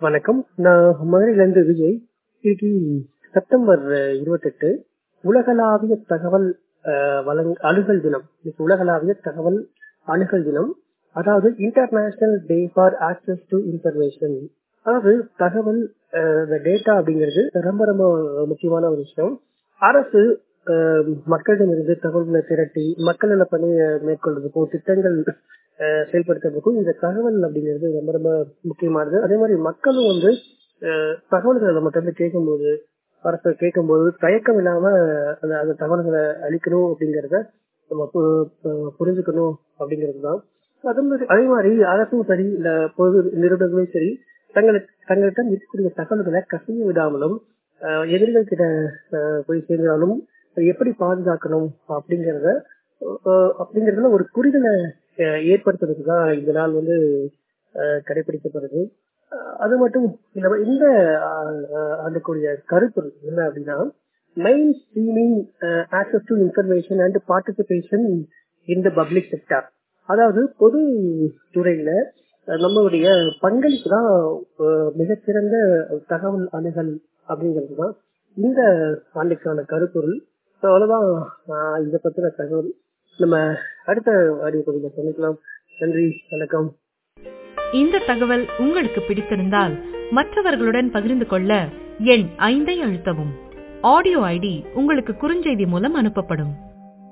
வணக்கம் நான் மதுரையிலிருந்து விஜய் இன்னைக்கு செப்டம்பர் இருபத்தெட்டு உலகளாவிய தகவல் அஹ், வழங் அணுகல் தினம் இன்னைக்கு உலகளாவிய தகவல் அணுகல் தினம் அதாவது international day for access to information அதாவது தகவல் டேட்டா அப்படிங்கிறது ரொம்ப ரொம்ப முக்கியமான ஒரு விஷயம் அரசு அஹ், மக்களிடமிருந்து தகவல்களை திரட்டி மக்கள் நல பணியை மேற்கொள்வதற்கும் திட்டங்கள் அஹ், செயல்படுத்துறதுக்கும் இந்த தகவல் அப்படிங்கிறது ரொம்ப ரொம்ப முக்கியமானது அதே மாதிரி மக்களும் வந்து அஹ், தகவல்களை நம்ம வந்து கேட்கும்போது அரசு கேட்கும்போது தயக்கம் இல்லாம அந்த அந்த தகவல்களை அளிக்கணும் அப்படிங்கறத நம்ம பு- பு- புரிஞ்சுக்கணும் அப்படிங்கிறது தான் அதே மாதிரி அதே மாதிரி அரசும் சரி இல்ல பொது நிறுவனங்களும் சரி தங்களுக்கு தங்கள்கிட்ட இருக்கக்கூடிய தகவல்களை கசிய விடாமலும் அஹ், எதிரிகள் கிட்ட அஹ், போய் சேர்ந்தாலும் அதை எப்படி பாதுகாக்கணும் அப்படிங்கறத அஹ், அப்படிங்கறதுல ஒரு புரிதலை அஹ், ஏற்படுத்துறதுக்கு தான் இந்த நாள் வந்து அஹ், கடைபிடிக்கப்படுது அஹ், அது மட்டும் இல்லாம இந்த ஆண்டுக்குரிய கருப்பொருள் என்ன அப்படின்னா mainstreaming access to information and participation in the public sector அதாவது பொது துறையில அஹ், நம்மளுடைய பங்களிப்பு தான் அஹ், மிகச்சிறந்த தகவல் அணுகல் அப்படிங்கிறது தான் இந்த ஆண்டுக்கான கருப்பொருள் So, அவ்வளவுதான் அஹ், இதை பத்தின தகவல் நம்ம அடுத்த ஆடியோ பகுதியில சந்திக்கலாம் நன்றி வணக்கம் இந்த தகவல் உங்களுக்கு பிடித்திருந்தால் மற்றவர்களுடன் பகிர்ந்து கொள்ள எண் ஐந்தை அழுத்தவும் ஆடியோ ஐடி உங்களுக்கு குறுஞ்செய்தி மூலம் அனுப்பப்படும்